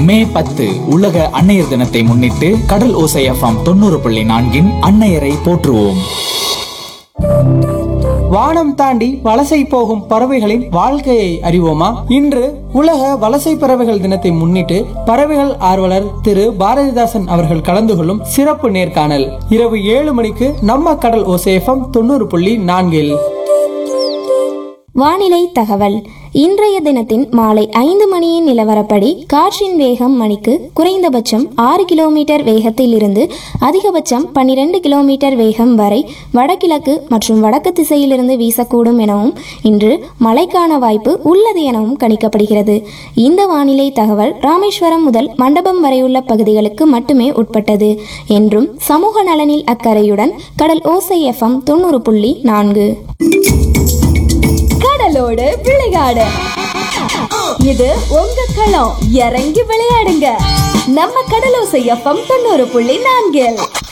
மே பத்து உலக அன்னையர் தினத்தை முன்னிட்டு கடல் ஓசை எஃப்எம் தொண்ணூறு புள்ளி நான்கின் அன்னையரை போற்றுவோம் வானம் தாண்டி வலசை போகும் பறவைகளின் வாழ்க்கையை அறிவோமா இன்று உலக வலசை பறவைகள் தினத்தை முன்னிட்டு பறவைகள் ஆர்வலர் திரு பாரதிதாசன் அவர்கள் கலந்து கொள்ளும் சிறப்பு நேர்காணல் இரவு ஏழு மணிக்கு நம்ம கடல் ஓசேஃபம் தொண்ணூறு புள்ளி நான்கில் வானிலை தகவல் இன்றைய தினத்தின் மாலை ஐந்து மணியின் நிலவரப்படி காற்றின் வேகம் மணிக்கு குறைந்தபட்சம் ஆறு கிலோமீட்டர் வேகத்தில் இருந்து அதிகபட்சம் பன்னிரண்டு கிலோமீட்டர் வேகம் வரை வடகிழக்கு மற்றும் வடக்கு திசையிலிருந்து வீசக்கூடும் எனவும் இன்று மழைக்கான வாய்ப்பு உள்ளது எனவும் கணிக்கப்படுகிறது இந்த வானிலை தகவல் ராமேஸ்வரம் முதல் மண்டபம் வரையுள்ள பகுதிகளுக்கு மட்டுமே உட்பட்டது என்றும் சமூக நலனில் அக்கறையுடன் கடல் ஓசை எஃப்எம் தொண்ணூறு புள்ளி நான்கு கடலோடு விளையாடு இது உங்க களம் இறங்கி விளையாடுங்க நம்ம கடலோசை எஃப்எம் தொண்ணூறு புள்ளி நான்கில்